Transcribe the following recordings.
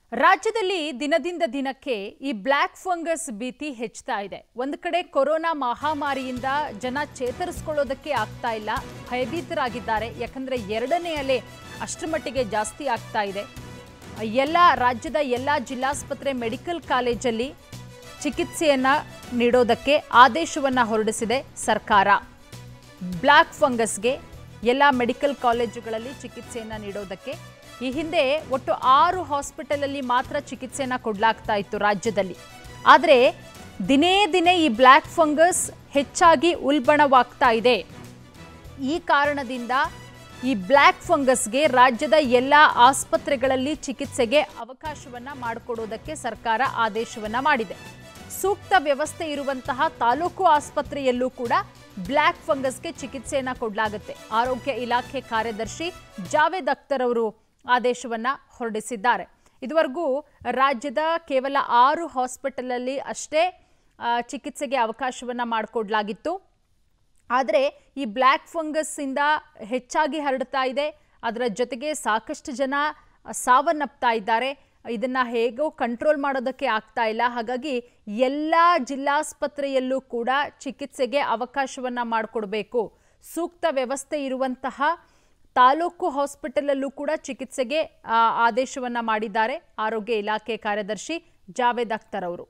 ರಾಜ್ಯದಲ್ಲಿ ದಿನದಿಂದ ದಿನಕ್ಕೆ ಈ ಬ್ಲ್ಯಾಕ್ ಫಂಗಸ್ ಭೀತಿ ಹೆಚ್ಚುತ್ತಾ ಇದೆ ಒಂದು ಕಡೆ ಕೊರೋನಾ ಮಹಾಮಾರಿಯಿಂದ ಜನ ಚೇತರಿಸ್ಕೊಳ್ಳೋದಕ್ಕೆ ಆಗ್ತಾ ಇಲ್ಲ ಭಯಭೀತರಾಗಿದ್ದಾರೆ ಯಾಕಂದ್ರೆ ಎರಡನೇ ಅಲೆ ಅಷ್ಟರ ಮಟ್ಟಿಗೆ ಜಾಸ್ತಿ ಆಗ್ತಾ ಇದೆ ಎಲ್ಲ ರಾಜ್ಯದ ಎಲ್ಲ ಜಿಲ್ಲಾಸ್ಪತ್ರೆ ಮೆಡಿಕಲ್ ಕಾಲೇಜಲ್ಲಿ ಚಿಕಿತ್ಸೆಯನ್ನ ನೀಡೋದಕ್ಕೆ ಆದೇಶವನ್ನ ಹೊರಡಿಸಿದೆ ಸರ್ಕಾರ ಬ್ಲ್ಯಾಕ್ ಫಂಗಸ್ಗೆ ಎಲ್ಲ ಮೆಡಿಕಲ್ ಕಾಲೇಜುಗಳಲ್ಲಿ ಚಿಕಿತ್ಸೆಯನ್ನು ನೀಡೋದಕ್ಕೆ ಈ ಹಿಂದೆ ಒಟ್ಟು ಆರು ಹಾಸ್ಪಿಟಲಲ್ಲಿ ಮಾತ್ರ ಚಿಕಿತ್ಸೆಯನ್ನು ಕೊಡಲಾಗ್ತಾ ಇತ್ತು ರಾಜ್ಯದಲ್ಲಿ ಆದರೆ ದಿನೇ ದಿನೇ ಈ ಬ್ಲ್ಯಾಕ್ ಫಂಗಸ್ ಹೆಚ್ಚಾಗಿ ಉಲ್ಬಣವಾಗ್ತಾ ಇದೆ ಈ ಕಾರಣದಿಂದ ಈ ಬ್ಲ್ಯಾಕ್ ಫಂಗಸ್ಗೆ ರಾಜ್ಯದ ಎಲ್ಲ ಆಸ್ಪತ್ರೆಗಳಲ್ಲಿ ಚಿಕಿತ್ಸೆಗೆ ಅವಕಾಶವನ್ನ ಮಾಡಿಕೊಡೋದಕ್ಕೆ ಸರ್ಕಾರ ಆದೇಶವನ್ನ ಮಾಡಿದೆ ಸೂಕ್ತ ವ್ಯವಸ್ಥೆ ಇರುವಂತಹ ತಾಲೂಕು ಆಸ್ಪತ್ರೆಯಲ್ಲೂ ಕೂಡ ಬ್ಲ್ಯಾಕ್ ಫಂಗಸ್ಗೆ ಚಿಕಿತ್ಸೆಯನ್ನ ಕೊಡಲಾಗುತ್ತೆ ಆರೋಗ್ಯ ಇಲಾಖೆ ಕಾರ್ಯದರ್ಶಿ ಜಾವೇದ್ ಅಖ್ತರ್ ಅವರು ಆದೇಶವನ್ನ ಹೊರಡಿಸಿದ್ದಾರೆ ಇದುವರೆಗೂ ರಾಜ್ಯದ ಕೇವಲ ಆರು ಹಾಸ್ಪಿಟಲಲ್ಲಿ ಅಷ್ಟೇ ಆ, ಚಿಕಿತ್ಸೆಗೆ ಅವಕಾಶವನ್ನ ಮಾಡಿಕೊಡ್ಲಾಗಿತ್ತು ಆದರೆ ಈ ಬ್ಲ್ಯಾಕ್ ಫಂಗಸ್ಸಿಂದ ಹೆಚ್ಚಾಗಿ ಹರಡ್ತಾ ಇದೆ ಅದರ ಜೊತೆಗೆ ಸಾಕಷ್ಟು ಜನ ಸಾವನ್ನಪ್ತಾ ಇದ್ದಾರೆ ಇದನ್ನು ಹೇಗೋ ಕಂಟ್ರೋಲ್ ಮಾಡೋದಕ್ಕೆ ಆಗ್ತಾ ಇಲ್ಲ ಹಾಗಾಗಿ ಎಲ್ಲ ಜಿಲ್ಲಾಸ್ಪತ್ರೆಯಲ್ಲೂ ಕೂಡ ಚಿಕಿತ್ಸೆಗೆ ಅವಕಾಶವನ್ನು ಮಾಡಿಕೊಡ್ಬೇಕು ಸೂಕ್ತ ವ್ಯವಸ್ಥೆ ಇರುವಂತಹ ತಾಲೂಕು ಹಾಸ್ಪಿಟಲಲ್ಲೂ ಕೂಡ ಚಿಕಿತ್ಸೆಗೆ ಆ, ಆದೇಶವನ್ನ ಮಾಡಿದ್ದಾರೆ ಆರೋಗ್ಯ ಇಲಾಖೆ ಕಾರ್ಯದರ್ಶಿ ಜಾವೇದ್ ಅಖ್ತರ್ ಅವರು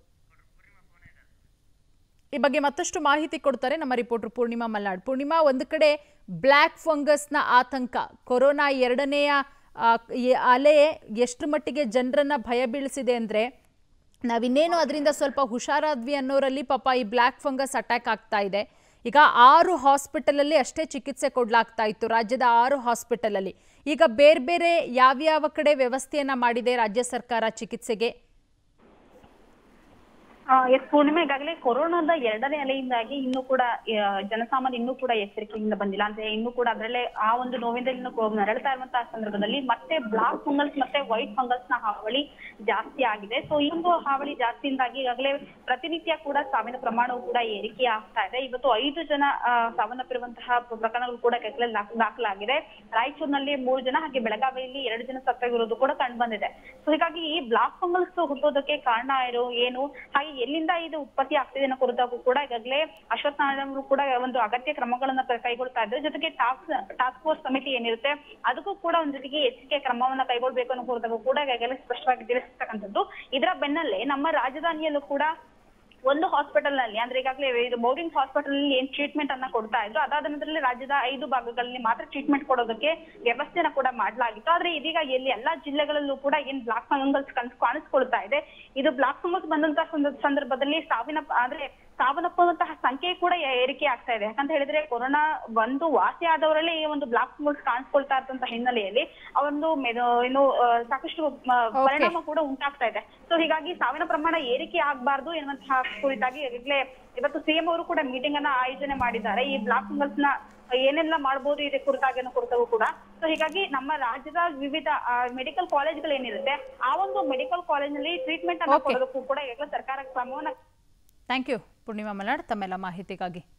ಈ ಬಗ್ಗೆ ಮತ್ತಷ್ಟು ಮಾಹಿತಿ ಕೊಡ್ತಾರೆ ನಮ್ಮ ರಿಪೋರ್ಟರ್ ಪೂರ್ಣಿಮಾ ಮಲ್ನಾಡ್ ಪೂರ್ಣಿಮಾ ಒಂದು ಕಡೆ ಬ್ಲ್ಯಾಕ್ ಫಂಗಸ್ನ ಆತಂಕ ಕೊರೋನಾ ಎರಡನೆಯ ಆ, ಈ ಅಲೆ ಎಷ್ಟು ಮಟ್ಟಿಗೆ ಜನರನ್ನ ಭಯ ಬೀಳಿಸಿದೆ ಅಂದ್ರೆ ನಾವಿನ್ನೇನು ಅದರಿಂದ ಸ್ವಲ್ಪ ಹುಷಾರಾದ್ವಿ ಅನ್ನೋರಲ್ಲಿ ಪಾಪ ಈ ಬ್ಲ್ಯಾಕ್ ಫಂಗಸ್ ಅಟ್ಯಾಕ್ ಆಗ್ತಾ ಇದೆ ಈಗ ಆರು ಹಾಸ್ಪಿಟಲಲ್ಲಿ ಅಷ್ಟೇ ಚಿಕಿತ್ಸೆ ಕೊಡ್ಲಾಗ್ತಾ ಇತ್ತು ರಾಜ್ಯದ ಆರು ಹಾಸ್ಪಿಟಲಲ್ಲಿ ಈಗ ಬೇರೆ ಬೇರೆ ಯಾವ್ಯಾವ ಕಡೆ ವ್ಯವಸ್ಥೆಯನ್ನ ಮಾಡಿದೆ ರಾಜ್ಯ ಸರ್ಕಾರ ಚಿಕಿತ್ಸೆಗೆ ಆ, ಎಸ್ ಪೂರ್ಣಿಮಾ ಈಗಾಗಲೇ ಕೊರೋನಾದ ಎರಡನೇ ಅಲೆಯಿಂದಾಗಿ ಇನ್ನೂ ಕೂಡ ಆ, ಜನಸಾಮಾನ್ಯ ಇನ್ನೂ ಕೂಡ ಎಚ್ಚರಿಕೆಯಿಂದ ಬಂದಿಲ್ಲ ಅಂದ್ರೆ ಇನ್ನೂ ಕೂಡ ಅದರಲ್ಲೇ ಆ ಒಂದು ನೋವಿಂದ ಇನ್ನು ಕೊ- ನರಳ್ತಾ ಇರುವಂತಹ ಸಂದರ್ಭದಲ್ಲಿ ಮತ್ತೆ ಬ್ಲಾಕ್ ಫಂಗಲ್ಸ್ ಮತ್ತೆ ವೈಟ್ ಫಂಗಲ್ಸ್ ನ ಹಾವಳಿ ಜಾಸ್ತಿ ಆಗಿದೆ ಸೊ ಈ ಒಂದು ಹಾವಳಿ ಜಾಸ್ತಿಯಿಂದಾಗಿ ಈಗಾಗಲೇ ಪ್ರತಿನಿತ್ಯ ಕೂಡ ಸಾವಿನ ಪ್ರಮಾಣವು ಕೂಡ ಏರಿಕೆ ಆಗ್ತಾ ಇದೆ ಇವತ್ತು ಐದು ಜನ ಆ, ಸಾವನ್ನಪ್ಪಿರುವಂತಹ ಪ್ರಕರಣಗಳು ಕೂಡ ಈಗಾಗಲೇ ದಾಖ- ದಾಖಲಾಗಿದೆ ರಾಯಚೂರಿನಲ್ಲಿ ಮೂರು ಜನ ಹಾಗೆ ಬೆಳಗಾವಿಯಲ್ಲಿ ಎರಡು ಜನ ಸತ್ತೋಗಿರೋದು ಕೂಡ ಕಂಡು ಬಂದಿದೆ ಸೊ ಹೀಗಾಗಿ ಈ ಬ್ಲಾಕ್ ಫಂಗಲ್ಸ್ ಹುಟ್ಟೋದಕ್ಕೆ ಕಾರಣ ಇರೋ ಏನು ಹಾಗೆ ಎಲ್ಲಿಂದ ಇದು ಉತ್ಪತ್ತಿ ಆಗ್ತಿದೆ ಅನ್ನೋ ಕುರಿತಾಗೂ ಕೂಡ ಈಗಾಗಲೇ ಅಶ್ವಥ್ ನಾರಾಯಣ ಅವರು ಕೂಡ ಒಂದು ಅಗತ್ಯ ಕ್ರಮಗಳನ್ನ ಕ- ಕೈಗೊಳ್ತಾ ಇದ್ದಾರೆ ಜೊತೆಗೆ ಟಾಸ್ಕ್ ಟಾಸ್ಕ್ ಫೋರ್ಸ್ ಸಮಿತಿ ಏನಿರುತ್ತೆ ಅದಕ್ಕೂ ಕೂಡ ಒಂದ್ ಜೊತೆಗೆ ಎಚ್ಚರಿಕೆ ಕ್ರಮವನ್ನ ಕೈಗೊಳ್ಬೇಕು ಅನ್ನೋ ಕುರಿತಾಗೂ ಕೂಡ ಈಗಾಗಲೇ ಸ್ಪಷ್ಟವಾಗಿ ತಿಳಿಸ್ತಕ್ಕಂಥದ್ದು ಇದರ ಬೆನ್ನಲ್ಲೇ ನಮ್ಮ ರಾಜಧಾನಿಯಲ್ಲೂ ಕೂಡ ಒಂದು ಹಾಸ್ಪಿಟಲ್ ನಲ್ಲಿ ಅಂದ್ರೆ ಈಗಾಗಲೇ ಇದು ಮೌರಿಂಗ್ ಹಾಸ್ಪಿಟಲ್ ನಲ್ಲಿ ಏನ್ ಟ್ರೀಟ್ಮೆಂಟ್ ಅನ್ನ ಕೊಡ್ತಾ ಇದ್ರು ಅದಾದ ನಂತರದಲ್ಲಿ ರಾಜ್ಯದ ಐದು ಭಾಗಗಳಲ್ಲಿ ಮಾತ್ರ ಟ್ರೀಟ್ಮೆಂಟ್ ಕೊಡೋದಕ್ಕೆ ವ್ಯವಸ್ಥೆನ ಕೂಡ ಮಾಡಲಾಗಿತ್ತು ಆದ್ರೆ ಇದೀಗ ಎಲ್ಲಿ ಎಲ್ಲಾ ಜಿಲ್ಲೆಗಳಲ್ಲೂ ಕೂಡ ಏನ್ ಬ್ಲಾಕ್ ಫಂಗಲ್ಸ್ ಕಾಣಿಸ್ಕೊಳ್ತಾ ಇದೆ ಇದು ಬ್ಲಾಕ್ ಫಂಗಲ್ಸ್ ಬಂದಂತಹ ಸಂದ- ಸಂದರ್ಭದಲ್ಲಿ ಸಾವಿನ ಅಂದ್ರೆ ಸಾವನ್ನಪ್ಪುವಂತಹ ಸಂಖ್ಯೆ ಕೂಡ ಏ- ಏರಿಕೆ ಆಗ್ತಾ ಇದೆ ಯಾಕಂತ ಹೇಳಿದ್ರೆ ಕೊರೋನಾ ಬಂದು ವಾಸಿ ಆದವರಲ್ಲಿ ಈ ಒಂದು ಬ್ಲಾಕ್ ಫಂಗಲ್ಸ್ ಕಾಣಿಸ್ಕೊಳ್ತಾ ಇರ್ತಂತ ಹಿನ್ನೆಲೆಯಲ್ಲಿ ಆ ಒಂದು ಮೆದು- ಏನು ಆ, ಸಾಕಷ್ಟು ಮ, ಪರಿಣಾಮ ಕೂಡ ಉಂಟಾಗ್ತಾ ಇದೆ ಸೊ ಹೀಗಾಗಿ ಸಾವಿನ ಪ್ರಮಾಣ ಏರಿಕೆ ಆಗಬಾರ್ದು ಎನ್ನುವಂತಹ ಕುರಿತಾಗಿ ಈಗಾಗಲೇ ಇವತ್ತು ಸಿಎಂ ಅವರು ಕೂಡ ಮೀಟಿಂಗ್ ಅನ್ನ ಆಯೋಜನೆ ಮಾಡಿದ್ದಾರೆ ಈ ಬ್ಲಾಕ್ ಫಂಗಲ್ಸ್ ನ ಏನೆಲ್ಲ ಮಾಡಬಹುದು ಇದರ ಕುರಿತಾಗಿ ಅನ್ನೋ ಕುರಿತಾಗೂ ಕೂಡ ಸೊ ಹೀಗಾಗಿ ನಮ್ಮ ರಾಜ್ಯದ ವಿವಿಧ ಮೆಡಿಕಲ್ ಕಾಲೇಜ್ಗಳು ಏನಿರುತ್ತೆ ಆ ಒಂದು ಮೆಡಿಕಲ್ ಕಾಲೇಜ್ನಲ್ಲಿ ಟ್ರೀಟ್ಮೆಂಟ್ ಅನ್ನ Okay. ಕೊಡೋದಕ್ಕೂ ಕೂಡ ಈಗಾಗಲೇ ಸರ್ಕಾರ ಕ್ರಮವನ್ನ ಥ್ಯಾಂಕ್ ಯು ಪೂರ್ಣಿಮಾ ಮಲ್ನಾಡ್ ತಮ್ಮೆಲ್ಲ ಮಾಹಿತಿಗಾಗಿ